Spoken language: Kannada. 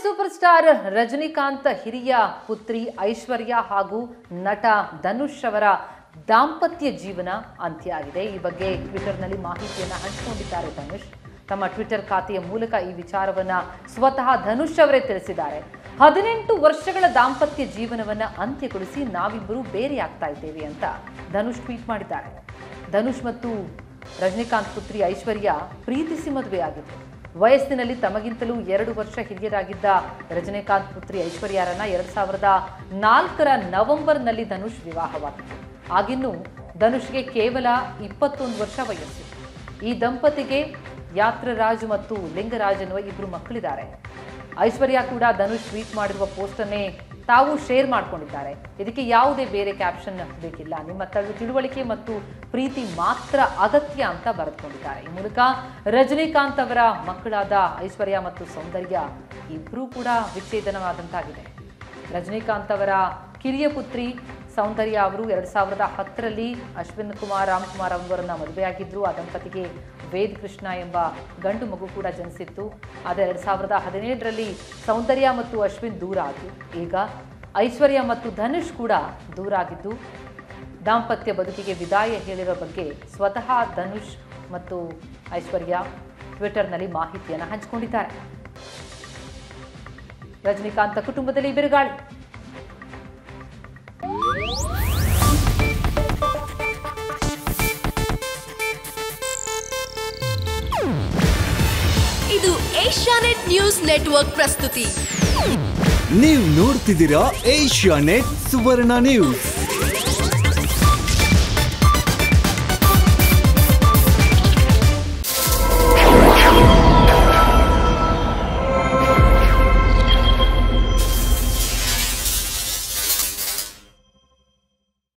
ಸೂಪರ್ ಸ್ಟಾರ್ ರಜನಿಕಾಂತ್ ಹಿರಿಯ ಪುತ್ರಿ ಐಶ್ವರ್ಯ ಹಾಗೂ ನಟ ಧನುಷ್ ಅವರ ದಾಂಪತ್ಯ ಜೀವನ ಅಂತ್ಯ ಆಗಿದೆ ಈ ಬಗ್ಗೆ ಟ್ವಿಟರ್ನಲ್ಲಿ ಮಾಹಿತಿಯನ್ನು ಹಂಚಿಕೊಂಡಿದ್ದಾರೆ ಧನುಷ್ ತಮ್ಮ ಟ್ವಿಟರ್ ಖಾತೆಯ ಮೂಲಕ ಈ ವಿಚಾರವನ್ನ ಸ್ವತಃ ಧನುಷ್ ಅವರೇ ತಿಳಿಸಿದ್ದಾರೆ ಹದಿನೆಂಟು ವರ್ಷಗಳ ದಾಂಪತ್ಯ ಜೀವನವನ್ನ ಅಂತ್ಯಗೊಳಿಸಿ ನಾವಿಬ್ಬರು ಬೇರೆ ಆಗ್ತಾ ಇದ್ದೇವೆ ಅಂತ ಧನುಷ್ ಟ್ವೀಟ್ ಮಾಡಿದ್ದಾರೆ ಧನುಷ್ ಮತ್ತು ರಜನಿಕಾಂತ್ ಪುತ್ರಿ ಐಶ್ವರ್ಯ ಪ್ರೀತಿಸಿ ಮದುವೆಯಾಗಿದ್ರು ವಯಸ್ಸಿನಲ್ಲಿ ತಮಗಿಂತಲೂ ಎರಡು ವರ್ಷ ಹಿರಿಯರಾಗಿದ್ದ ರಜನಿಕಾಂತ್ ಪುತ್ರಿ ಐಶ್ವರ್ಯರನ್ನ ಎರಡ್ ಸಾವಿರದ ನಾಲ್ಕರ ನವೆಂಬರ್ನಲ್ಲಿ ಧನುಷ್ ವಿವಾಹವಾಗಿತ್ತು ಆಗಿನ್ನೂ ಧನುಷ್ಗೆ ಕೇವಲ ಇಪ್ಪತ್ತೊಂದು ವರ್ಷ ವಯಸ್ಸು ಈ ದಂಪತಿಗೆ ಯಾತ್ರರಾಜ್ ಮತ್ತು ಲಿಂಗರಾಜ್ ಎನ್ನುವ ಇಬ್ಬರು ಮಕ್ಕಳಿದ್ದಾರೆ ಐಶ್ವರ್ಯ ಕೂಡ ಧನುಷ್ ಟ್ವೀಟ್ ಮಾಡಿರುವ ಪೋಸ್ಟನ್ನೇ ತಾವು ಶೇರ್ ಮಾಡ್ಕೊಂಡಿದ್ದಾರೆ ಇದಕ್ಕೆ ಯಾವುದೇ ಬೇರೆ ಕ್ಯಾಪ್ಷನ್ ಬೇಕಿಲ್ಲ ನಿಮ್ಮ ತಳು- ತಿಳುವಳಿಕೆ ಮತ್ತು ಪ್ರೀತಿ ಮಾತ್ರ ಅಗತ್ಯ ಅಂತ ಬರೆದುಕೊಂಡಿದ್ದಾರೆ ಈ ಮೂಲಕ ರಜನಿಕಾಂತ್ ಅವರ ಮಕ್ಕಳಾದ ಐಶ್ವರ್ಯ ಮತ್ತು ಸೌಂದರ್ಯ ಇಬ್ಬರೂ ಕೂಡ ವಿಚ್ಛೇದನವಾದಂತಾಗಿದೆ ರಜನಿಕಾಂತ್ ಅವರ ಕಿರಿಯ ಪುತ್ರಿ ಸೌಂದರ್ಯ ಅವರು ಎರಡ್ ಸಾವಿರದ ಹತ್ತರಲ್ಲಿ ಅಶ್ವಿನ್ ಕುಮಾರ್ ರಾಮ್ಕುಮಾರ್ ಅವರನ್ನ ಮದುವೆಯಾಗಿದ್ರು ಆ ದಂಪತಿಗೆ ವೇದ್ ಕೃಷ್ಣ ಎಂಬ ಗಂಡು ಮಗು ಕೂಡ ಜನಿಸಿತ್ತು ಆದರೆ ಎರಡ್ ಸಾವಿರದ ಹದಿನೇಳರಲ್ಲಿ ಸೌಂದರ್ಯ ಮತ್ತು ಅಶ್ವಿನ್ ದೂರ ಆದ್ರು ಈಗ ಐಶ್ವರ್ಯ ಮತ್ತು ಧನುಷ್ ಕೂಡ ದೂರ ಆಗಿದ್ದು ದಾಂಪತ್ಯ ಬದುಕಿಗೆ ವಿದಾಯ ಹೇಳಿರೋ ಬಗ್ಗೆ ಸ್ವತಃ ಧನುಷ್ ಮತ್ತು ಐಶ್ವರ್ಯ ಟ್ವಿಟರ್ನಲ್ಲಿ ಮಾಹಿತಿಯನ್ನು ಹಂಚಿಕೊಂಡಿದ್ದಾರೆ ರಜನಿಕಾಂತ್ ಕುಟುಂಬದಲ್ಲಿ ಬಿರುಗಾಳಿ ಇದು ಏಷ್ಯಾನೆಟ್ ನ್ಯೂಸ್ ನೆಟ್ವರ್ಕ್ ಪ್ರಸ್ತುತಿ ನೀವು ನೋಡ್ತಿದ್ದೀರಾ ಏಷ್ಯಾ ನೆಟ್ ಸುವರ್ಣ ನ್ಯೂಸ್